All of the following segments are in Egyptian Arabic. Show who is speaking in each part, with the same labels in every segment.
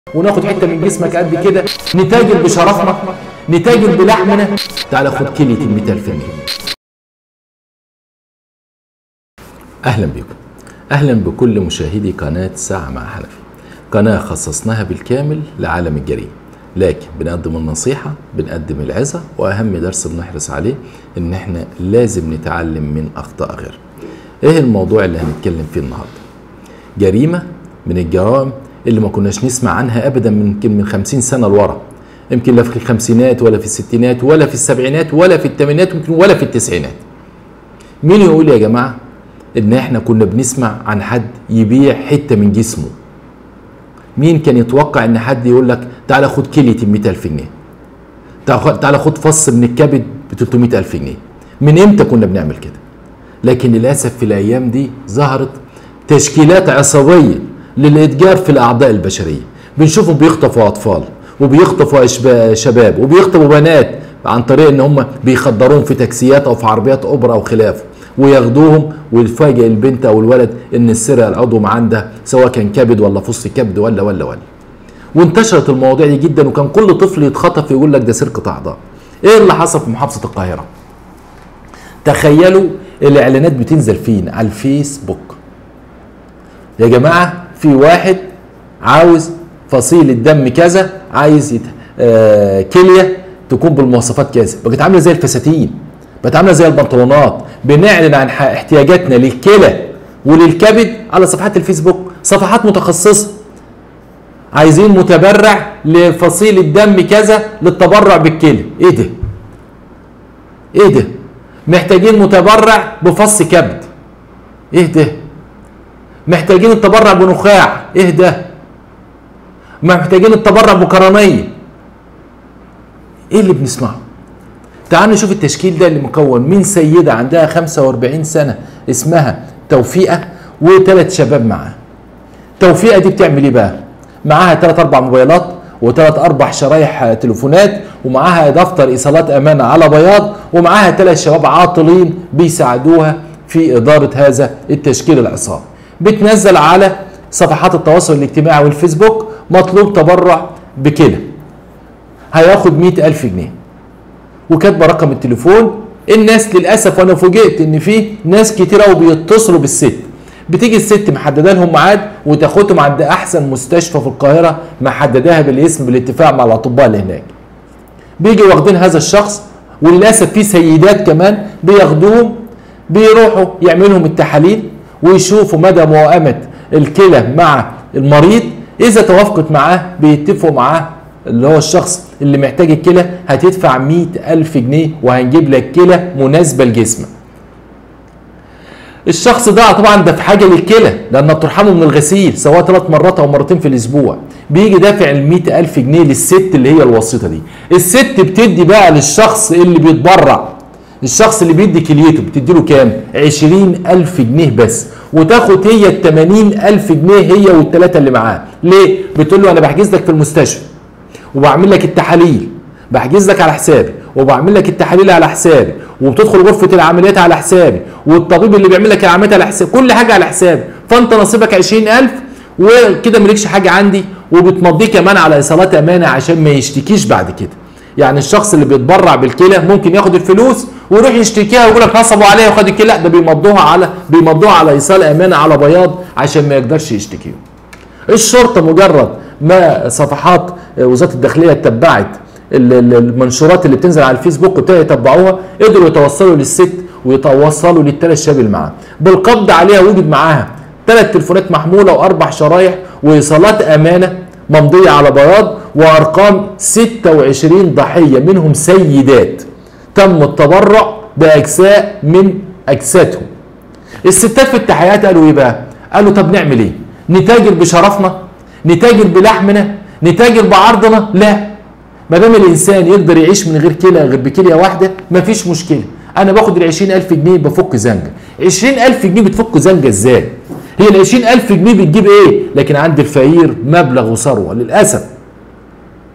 Speaker 1: وناخد حته من جسمك قد كده نتاجر بشرفنا نتاجر بلحمنا تعال خد كلية ال 100000 جنيه اهلا بكم اهلا بكل مشاهدي قناه ساعه مع حنفي قناه خصصناها بالكامل لعالم الجريمه لكن بنقدم النصيحه بنقدم العظه واهم درس بنحرص عليه ان احنا لازم نتعلم من اخطاء غيرنا ايه الموضوع اللي هنتكلم فيه النهارده جريمه من الجرائم اللي ما كناش نسمع عنها ابدا من يمكن من 50 سنه لورا يمكن لا في الخمسينات ولا في الستينات ولا في السبعينات ولا في الثمانينات يمكن ولا في التسعينات مين يقول يا جماعه ان احنا كنا بنسمع عن حد يبيع حته من جسمه مين كان يتوقع ان حد يقول لك تعالى خد كليه ب 100000 جنيه تعالى خد فص من الكبد ب 300000 جنيه من امتى كنا بنعمل كده لكن للاسف في الايام دي ظهرت تشكيلات عصابيه للاتجار في الاعضاء البشريه بنشوفهم بيخطفوا اطفال وبيخطفوا أشبا- شباب وبيخطفوا بنات عن طريق ان هم بيخدروهم في تاكسيات او في عربيات اوبرا او خلافه وياخدوهم ويفاجئ البنت او الولد ان السرقه العضو عنده سواء كان كبد ولا فص كبد ولا ولا ولا وانتشرت المواضيع دي جدا وكان كل طفل يتخطف يقول لك ده سرقه اعضاء ايه اللي حصل في محافظه القاهره تخيلوا الاعلانات بتنزل فين على الفيسبوك يا جماعه في واحد عاوز فصيل الدم كذا عايز يت... آه كليه تكون بالمواصفات كذا بقت عامله زي الفساتين بقت عامله زي البنطلونات بنعلن عن ح- احتياجاتنا للكلى وللكبد على صفحات الفيسبوك صفحات متخصصه عايزين متبرع لفصيل الدم كذا للتبرع بالكلى ايه ده ايه ده محتاجين متبرع بفص كبد ايه ده محتاجين التبرع بنخاع ايه ده محتاجين التبرع بكراميه ايه اللي بنسمعه تعالوا نشوف التشكيل ده اللي مكون من سيدة عندها 45 سنة اسمها توفيقة وثلاث شباب معاها توفيقة دي بتعمل ايه بقى معاها ثلاث اربع موبايلات وثلاث اربع شرايح تليفونات ومعاها دفتر ايصالات امانه على بياض ومعاها ثلاث شباب عاطلين بيساعدوها في اداره هذا التشكيل العصابي بتنزل على صفحات التواصل الاجتماعي والفيسبوك مطلوب تبرع بكده هياخد مئة ألف جنيه وكاتبه رقم التليفون الناس للاسف وانا فوجئت ان في ناس كتير قوي بيتصلوا بالست بتيجي الست محدده لهم ميعاد وتاخدهم عند احسن مستشفى في القاهره محدداها بالاسم بالاتفاق مع الاطباء اللي هناك بيجي واخدين هذا الشخص وللاسف في سيدات كمان بياخدوهم بيروحوا يعملوا لهم التحاليل ويشوفوا مدى موائمه الكلى مع المريض اذا توافقت معاه بيتفقوا معاه اللي هو الشخص اللي محتاج الكلى هتدفع مئة ألف جنيه وهنجيب لك كلى مناسبة لجسمك الشخص ده طبعا ده في حاجه للكلى لانها بترحمه من الغسيل سواء ثلاث مرات او مرتين في الاسبوع بيجي دافع ال ألف جنيه للست اللي هي الوسيطه دي الست بتدي بقى للشخص اللي بيتبرع الشخص اللي بيدي كليته بتدي له كام 20 ألف جنيه بس وتاخد هي ال 80 ألف جنيه هي والثلاثه اللي معاه ليه بتقول له انا بحجز لك في المستشفى وبعمل لك التحاليل بحجز لك على حسابي وبعمل لك التحاليل على حسابي وبتدخل غرفه العمليات على حسابي والطبيب اللي بيعمل لك العمليات على حسابي كل حاجه على حسابي فانت نصيبك 20000 وكده مالكش حاجه عندي وبتمضيه كمان على ايصالات امانه عشان ما يشتكيش بعد كده يعني الشخص اللي بيتبرع بالكلى ممكن ياخد الفلوس ويروح يشتكيها ويقول لك نصبوا عليا وخد الكلى لا ده بيمضوها على بيمضوها على ايصال امانه على بياض عشان ما يقدرش يشتكيهم الشرطه مجرد ما صفحات وزاره الداخليه اتبعت ال- ال- المنشورات اللي بتنزل على الفيسبوك وابتدوا يتبعوها قدروا يتوصلوا للست ويتوصلوا للثلاث شباب اللي معاها بالقبض عليها وجد معاها ثلاث تليفونات محموله واربع شرايح وايصالات امانه ممضيه على بياض وارقام 26 ضحيه منهم سيدات تم التبرع باجزاء من اجسادهم الستات في التحيات قالوا ايه بقى قالوا طب نعمل ايه نتاجر بشرفنا نتاجر بلحمنا نتاجر بعرضنا لا ما دام الانسان يقدر يعيش من غير كلى غير بكليه واحده مفيش مشكله انا باخد ال 20000 جنيه بفك زنجه 20000 جنيه بتفك زنجه ازاي هي ال 20000 جنيه بتجيب ايه لكن عند الفقير مبلغ وثروه للاسف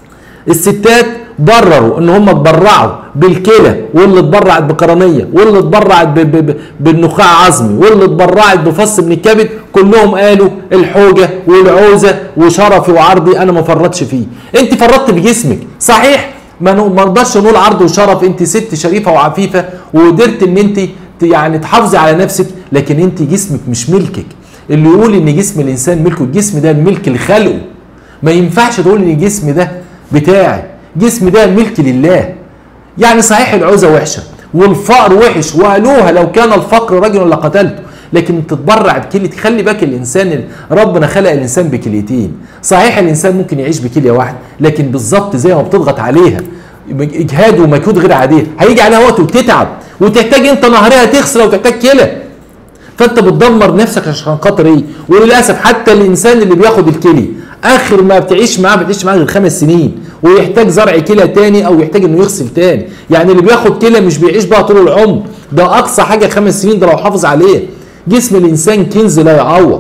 Speaker 1: الستات برروا ان هم اتبرعوا بالكلى واللي اتبرعت بقرنيه واللي اتبرعت ب- ب- ب- بالنخاع عظمي واللي اتبرعت بفص من الكبد كلهم قالوا الحوجه والعوزه وشرفي وعرضي انا ما فرطش فيه انت فرطت بجسمك صحيح ما نو- ما نقدرش نقول عرض وشرف انت ست شريفه وعفيفه وقدرت ان انت ت- يعني تحافظي على نفسك لكن انت جسمك مش ملكك اللي يقول ان جسم الانسان ملكه الجسم ده ملك لخلقه ما ينفعش تقول ان الجسم ده بتاعي جسم ده ملك لله يعني صحيح العوزة وحشة والفقر وحش وقالوها لو كان الفقر رجلا لقتلته لكن تتبرع بكلية خلي بالك الانسان ربنا خلق الانسان بكليتين صحيح الانسان ممكن يعيش بكليه واحده لكن بالظبط زي ما بتضغط عليها اجهاد ومجهود غير عاديه هيجي عليها وقت وتتعب وتحتاج انت نهرها تغسل وتحتاج كلى فانت بتدمر نفسك عشان خاطر ايه وللاسف حتى الانسان اللي بياخد الكلي اخر ما بتعيش معاه بتعيش معاه غير خمس سنين ويحتاج زرع كلى تاني او يحتاج انه يغسل تاني يعني اللي بياخد كلى مش بيعيش بقى طول العمر ده اقصى حاجه خمس سنين ده لو حافظ عليه جسم الانسان كنز لا يعوض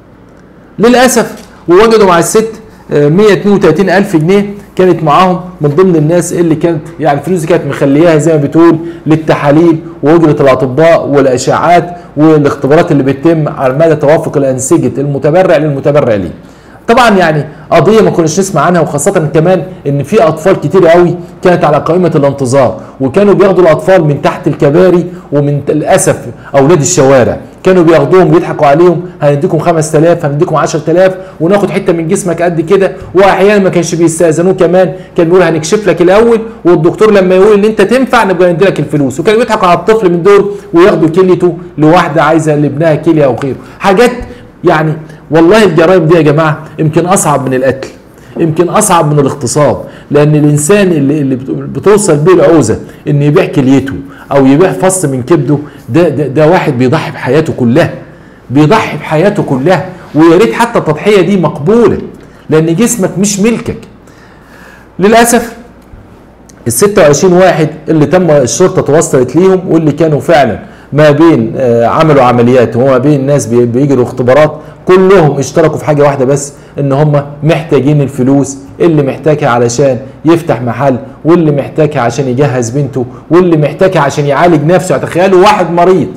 Speaker 1: للاسف ووجدوا مع الست آه، 132 الف جنيه كانت معاهم من ضمن الناس اللي كانت يعني الفلوس دي كانت مخلياها زي ما بتقول للتحاليل واجره الاطباء والاشعاعات والاختبارات اللي بتتم على مدى توافق الانسجه المتبرع للمتبرع ليه. طبعا يعني قضيه ما كناش نسمع عنها وخاصه كمان ان في اطفال كتير قوي كانت على قائمه الانتظار وكانوا بياخدوا الاطفال من تحت الكباري ومن للاسف اولاد الشوارع كانوا بياخدوهم ويضحكوا عليهم هنديكم 5000 هنديكم 10000 وناخد حته من جسمك قد كده واحيانا ما كانش بيستاذنوه كمان كان بيقول هنكشف لك الاول والدكتور لما يقول ان انت تنفع نبقى ندي لك الفلوس وكانوا بيضحكوا على الطفل من دول وياخدوا كليته لواحده عايزه لابنها كليه او غيره حاجات يعني والله الجرائم دي يا جماعه يمكن اصعب من القتل يمكن اصعب من الاغتصاب لان الانسان اللي, اللي بت- بتوصل بيه العوزه ان يبيع كليته او يبيع فص من كبده ده, ده ده واحد بيضحي بحياته كلها بيضحي بحياته كلها ويا ريت حتى التضحيه دي مقبوله لان جسمك مش ملكك للاسف ال 26 واحد اللي تم الشرطه توصلت ليهم واللي كانوا فعلا ما بين آه، عملوا عمليات وما بين ناس بي- بيجروا اختبارات كلهم اشتركوا في حاجه واحده بس ان هم محتاجين الفلوس اللي محتاجها علشان يفتح محل واللي محتاجها عشان يجهز بنته واللي محتاجها عشان يعالج نفسه تخيلوا واحد مريض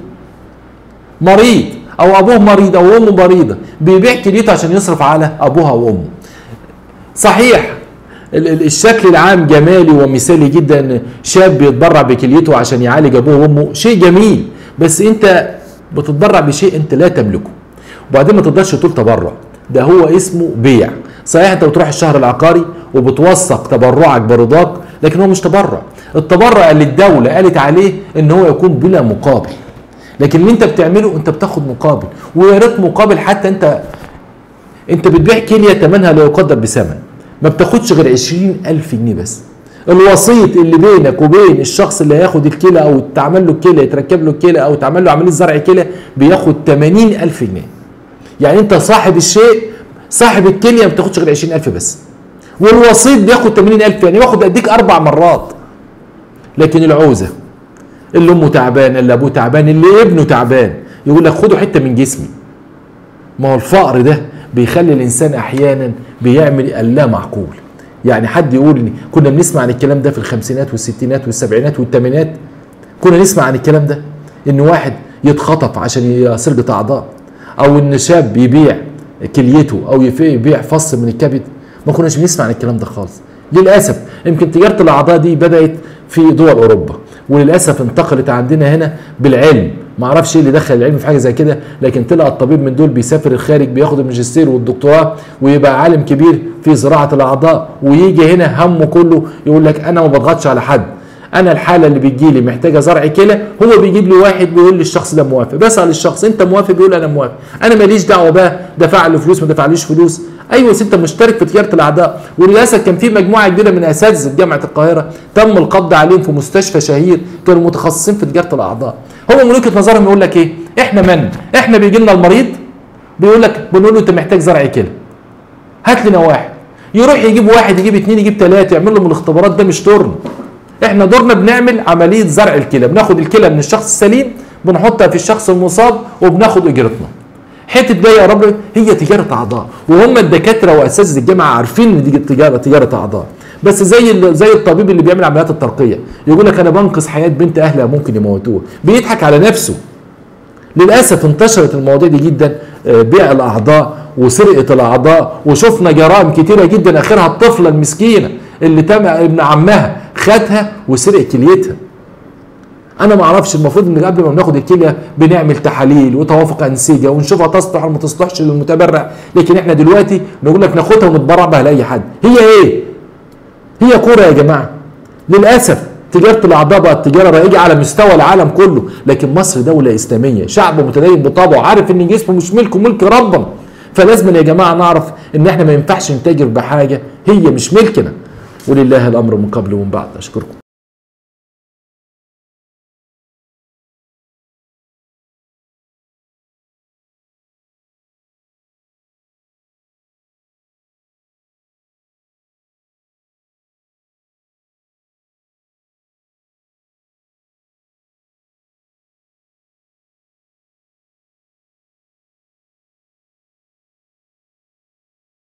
Speaker 1: مريض او ابوه مريض او امه مريضه بيبيع كليته عشان يصرف على ابوها وامه صحيح ال- ال- الشكل العام جمالي ومثالي جدا ان شاب بيتبرع بكليته عشان يعالج ابوه وامه شيء جميل بس انت بتتبرع بشيء انت لا تملكه وبعدين ما تقدرش تقول تبرع ده هو اسمه بيع صحيح انت بتروح الشهر العقاري وبتوثق تبرعك برضاك لكن هو مش تبرع التبرع اللي الدوله قالت عليه ان هو يكون بلا مقابل لكن اللي انت بتعمله انت بتاخد مقابل ويا ريت مقابل حتى انت انت بتبيع كليه ثمنها لا يقدر بثمن ما بتاخدش غير 20000 جنيه بس الوسيط اللي بينك وبين الشخص اللي هياخد الكلى او تعمل له الكلى يتركب له الكلى او تعمل له عمليه زرع كلى بياخد 80000 جنيه يعني انت صاحب الشيء صاحب الكليه ما بتاخدش غير 20000 بس والوسيط بياخد 80000 يعني ياخد اديك اربع مرات لكن العوزه اللي امه تعبان اللي ابوه تعبان اللي ابنه تعبان يقول لك خدوا حته من جسمي ما هو الفقر ده بيخلي الانسان احيانا بيعمل اللا معقول يعني حد يقول لي كنا بنسمع عن الكلام ده في الخمسينات والستينات والسبعينات والثمانينات كنا نسمع عن الكلام ده ان واحد يتخطف عشان يسرقة اعضاء او ان شاب يبيع كليته او يف- يبيع فص من الكبد ما كناش بنسمع عن الكلام ده خالص للاسف يمكن تجاره الاعضاء دي بدات في دول اوروبا وللاسف انتقلت عندنا هنا بالعلم ما اعرفش ايه اللي دخل العلم في حاجه زي كده لكن طلع الطبيب من دول بيسافر الخارج بياخد الماجستير والدكتوراه ويبقى عالم كبير في زراعه الاعضاء ويجي هنا همه كله يقول لك انا ما بضغطش على حد انا الحاله اللي بتجي لي محتاجه زرع كلى هو بيجيب لي واحد بيقول لي الشخص ده موافق بسال الشخص انت موافق بيقول انا موافق انا ماليش دعوه بقى دفع له فلوس ما دفعليش فلوس ايوه بس انت مشترك في تجاره الاعضاء وللاسف كان في مجموعه كبيره من اساتذه جامعه القاهره تم القبض عليهم في مستشفى شهير كانوا متخصصين في تجاره الاعضاء هو من وجهه نظرهم يقول لك ايه احنا من احنا بيجي لنا المريض بيقول لك بنقول له انت محتاج زرع كلى هات لنا واحد يروح يجيب واحد يجيب اثنين يجيب ثلاثه يعمل لهم الاختبارات ده مش دورنا احنا دورنا بنعمل عمليه زرع الكلى بناخد الكلى من الشخص السليم بنحطها في الشخص المصاب وبناخد اجرتنا حته ده يا رب هي تجاره اعضاء وهم الدكاتره واساتذه الجامعه عارفين ان دي تجاره تجاره اعضاء بس زي ال- زي الطبيب اللي بيعمل عمليات الترقيه يقول لك انا بنقذ حياه بنت اهلها ممكن يموتوها بيضحك على نفسه للاسف انتشرت المواضيع دي جدا آه، بيع الاعضاء وسرقه الاعضاء وشفنا جرائم كتيره جدا اخرها الطفله المسكينه اللي تم ابن عمها خدها وسرق كليتها انا ما اعرفش المفروض ان قبل ما بناخد الكليه بنعمل تحاليل وتوافق انسجه ونشوفها تصلح ولا ما تصلحش للمتبرع لكن احنا دلوقتي نقول لك ناخدها ونتبرع بها لاي حد هي ايه هي كوره يا جماعه للاسف تجاره الاعضاء بقت تجاره رائجه على مستوى العالم كله لكن مصر دوله اسلاميه شعب متدين بطبعه عارف ان جسمه مش ملكه ملك ربنا فلازم يا جماعه نعرف ان احنا ما ينفعش نتاجر بحاجه هي مش ملكنا ولله الامر من قبل ومن بعد اشكركم